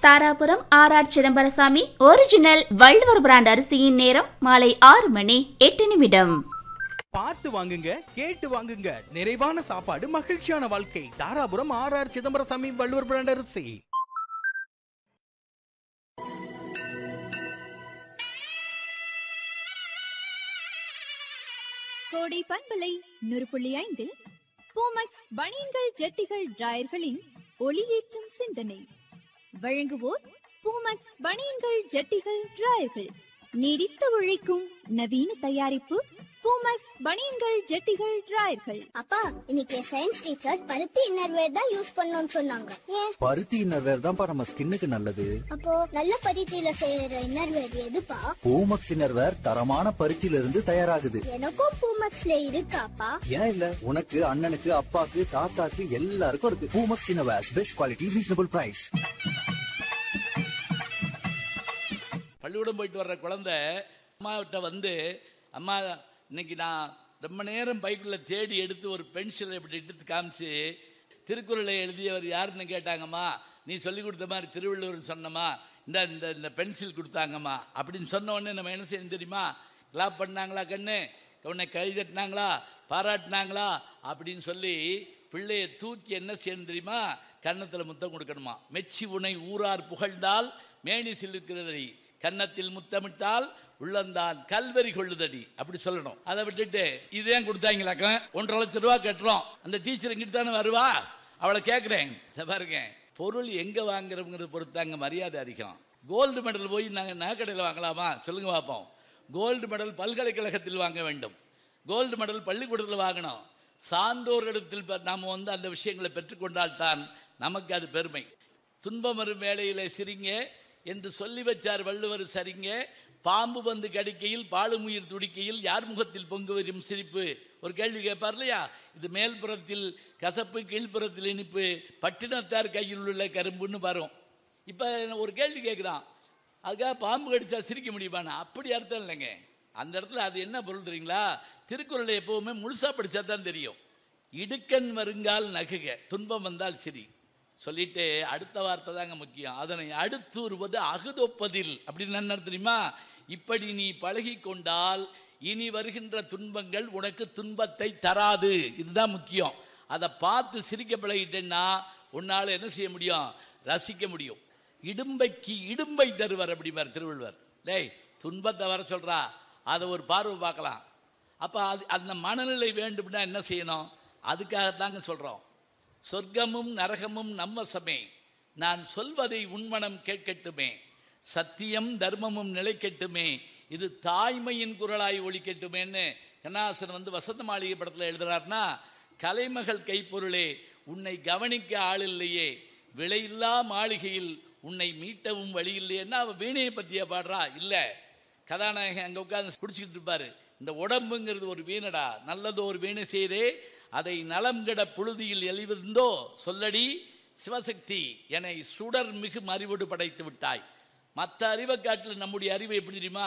Dharapuram R R Chidambarasamy original Valluvar brand அரிசியின் நேரம் மாலை ஆறு மணி எட்டு நிமிடம் பார்த்து வாங்குங்க கேட்டு வாங்குங்க நிறைவான சாப்பாடு மகிழ்ச்சியான வாழ்க்கை Dharapuram R R Chidambarasamy Valluvar brand அரிசி கோடை பண்பலை நூறு புள்ளி ஐந்தில் பூமக்ஸ் பனியன்கள் ஜட்டிகள் டிராயர்களின் ஒளியேற்றும் சிந்தனை வழங்குவோர் பூமக்ஸ் பனியன்கள் ஜட்டிகள் டிராயர்கள் நீடித்து உழைக்கும் நவீன தயாரிப்பு பூமக்ஸ் பனியன்கள் ஜட்டிகள் டிராயர்கள் அப்பா இன்னைக்கு சயின்ஸ் டீச்சர் பருத்தி இன்னர்வேர் தான் யூஸ் பண்ணணும்னு சொன்னாங்க ஏன் பருத்தி இன்னர்வேர் தான்ப்பா நம்ம ஸ்கின்னுக்கு நல்லது அப்போ நல்ல பருத்தியில செய்யற இன்னர்வேர் எதுப்பா பூமக்ஸ் இன்னர்வேர் தரமான பருத்தியில இருந்து தயாராகுது எனக்கும் பூமக்ஸ்ல இருக்காப்பா ஏன் இல்ல உனக்கு அண்ணனுக்கு அப்பாக்கு தாத்தாக்கு எல்லாருக்கும் இருக்கு Poomex innerwear best quality reasonable price பள்ளிக்கூடம் போயிட்டு வர்ற குழந்தை அம்மாவிட்ட வந்து அம்மா இன்னைக்கு நான் ரொம்ப நேரம் பைக்குள்ள தேடி எடுத்து ஒரு பென்சிலை இப்படி எடுத்து காமிச்சு திருக்குறளை எழுதியவர் யாருன்னு கேட்டாங்கம்மா நீ சொல்லி கொடுத்த மாதிரி திருவள்ளுவர்னு சொன்னம்மா இந்த இந்த இந்த பென்சில் கொடுத்தாங்கம்மா அப்படின்னு சொன்ன உடனே நம்ம என்ன செய்யணும் தெரியுமா கிளாப் பண்ணாங்களா கண்ணு உன்னை கை தட்டினாங்களா பாராட்டினாங்களா அப்படின்னு சொல்லி பிள்ளையை தூக்கி என்ன செய்யணும் தெரியுமா கன்னத்தில் முத்தம் கொடுக்கணுமா மெச்சி உனை ஊரார் புகழ்ந்தால் மேனி சிலுக்கிறதடி கன்னத்தில் முத்தமிட்டால் உள்ளந்தான் கல்வரி கொள்ளுதடி அப்படி சொல்லணும் அதை விட்டுட்டு இதே கொடுத்தாங்களாக்க ஒன்றரை லட்சம் ரூபா கட்டுறோம் அந்த டீச்சர் இங்கிட்டு தானே வருவா அவளை கேட்குறேன் இதை பாருங்க பொருள் எங்கே வாங்குறோங்கிறத பொறுத்தாங்க மரியாதை அதிகம் கோல்டு மெடல் போய் நாங்கள் நகைக்கடையில் வாங்கலாமா சொல்லுங்க பார்ப்போம் கோல்டு மெடல் பல்கலைக்கழகத்தில் வாங்க வேண்டும் கோல்டு மெடல் பள்ளிக்கூடத்தில் வாங்கணும் சான்றோர்களிடத்தில் பெ- நாம் வந்து அந்த விஷயங்களை பெற்றுக்கொண்டால்தான் நமக்கு அது பெருமை துன்பம் வரும் வேளையிலே சிரிங்க என்று சொல்லி வச்சார் வள்ளுவர் சரிங்க பாம்பு வந்து கடிக்கையில் பாலுமுயிர் துடிக்கையில் யார் முகத்தில் பொங்கு வரும் சிரிப்பு ஒரு கேள்வி கேட்பார் இல்லையா இது மேல்புறத்தில் கசப்பு கீழ்ப்புறத்தில் இனிப்பு பட்டினத்தார் கையில் உள்ள கரும்புன்னு வரும் இப்போ ஒரு கேள்வி கேட்குறான் அதுக்காக பாம்பு கடிச்சா சிரிக்க முடியுமாண்ணா அப்படி அர்த்தம் இல்லைங்க அந்த இடத்துல அது என்ன பொருள் தெரியுங்களா திருக்குறளை எப்பவுமே முழுசா படிச்சா தான் தெரியும் இடுக்கண் வருங்கால் நகுக துன்பம் வந்தால் சிரி சொல்லிட்டு அடுத்த வார்த்தை தாங்க முக்கியம் அதனை அடுத்தூறுவது அகுதொப்பதில் அப்படின்னு என்ன தெரியுமா இப்படி நீ பழகி கொண்டால் இனி வருகின்ற துன்பங்கள் உனக்கு துன்பத்தை தராது இதுதான் முக்கியம் அதை பார்த்து சிரிக்க பழகிட்டேன்னா உன்னால் என்ன செய்ய முடியும் ரசிக்க முடியும் இடும்பைக்கு இடும்பை தருவர் அப்படிம்பார் திருவள்ளுவர் டேய் துன்பத்தை வர சொல்றா அதை ஒரு பார்வை பார்க்கலாம் அப்போ அது அந்த மனநிலை வேண்டும்னா என்ன செய்யணும் அதுக்காகத்தாங்க சொல்கிறோம் சொர்க்கமும் நரகமும் நம்மசமே நான் சொல்வதை உண்மனம் கேட்கட்டுமே சத்தியம் தர்மமும் நிலைக்கட்டுமே இது தாய்மையின் குரலாய் ஒழிக்கட்டுமேன்னு கண்ணாசன் வந்து வசந்த மாளிகை படத்தில் எழுதுறாருன்னா கலைமகள் கைப்பொருளே உன்னை கவனிக்க ஆள் இல்லையே விலையில்லா மாளிகையில் உன்னை மீட்டவும் வழி இல்லையேன்னா அவ வீணையை பற்றியா பாடுறா இல்லை கதாநாயகன் அங்கே உட்கார்ந்து குடிச்சிக்கிட்டு இருப்பாரு இந்த உடம்புங்கிறது ஒரு வீணடா நல்லதோ ஒரு வீணை செய்தே அதை நலம் கெட புழுதியில் எளிவிருந்தோ சொல்லடி சிவசக்தி என்னை சுடர் மிகு அறிவோடு படைத்து விட்டாய் மற்ற அறிவை காட்டில் நம்முடைய அறிவு எப்படி தெரியுமா